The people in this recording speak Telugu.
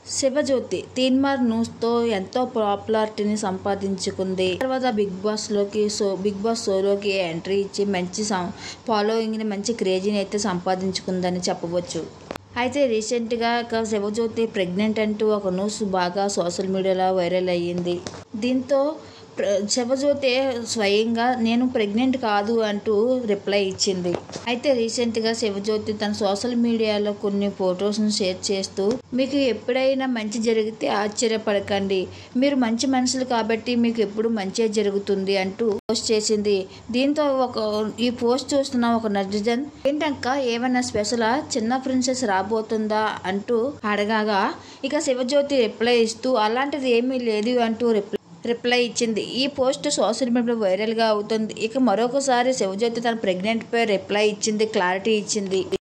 శివజ్యోతి తీన్మార్ న్యూస్తో ఎంతో పాపులారిటీని సంపాదించుకుంది తర్వాత బిగ్ బాస్లోకి సో బిగ్ బాస్ షోలోకి ఎంట్రీ ఇచ్చి మంచి సం ఫాలోయింగ్ని మంచి క్రేజీని అయితే సంపాదించుకుందని చెప్పవచ్చు అయితే రీసెంట్గా ఇక శివజ్యోతి ప్రెగ్నెంట్ అంటూ ఒక న్యూస్ బాగా సోషల్ మీడియాలో వైరల్ అయ్యింది దీంతో ప్ర శివజ్యోతి స్వయంగా నేను ప్రెగ్నెంట్ కాదు అంటూ రిప్లై ఇచ్చింది అయితే రీసెంట్గా శివజ్యోతి తన సోషల్ మీడియాలో కొన్ని ఫొటోస్ను షేర్ చేస్తూ మీకు ఎప్పుడైనా మంచి జరిగితే ఆశ్చర్యపడకండి మీరు మంచి మనుషులు కాబట్టి మీకు ఎప్పుడు మంచి జరుగుతుంది అంటూ పోస్ట్ చేసింది దీంతో ఒక ఈ పోస్ట్ చూస్తున్న ఒక నటిజన్ ఏంటక్క ఏమైనా స్పెషలా చిన్న ప్రిన్సెస్ రాబోతుందా అంటూ అడగాగా ఇక శివజ్యోతి రిప్లై ఇస్తూ అలాంటిది ఏమీ లేదు అంటూ రిప్లై రిప్లై ఇచ్చింది ఈ పోస్ట్ సోషల్ మీడియాలో వైరల్గా అవుతుంది ఇక మరొకసారి శివజ్యోతి తన ప్రెగ్నెంట్ పై రిప్లై ఇచ్చింది క్లారిటీ ఇచ్చింది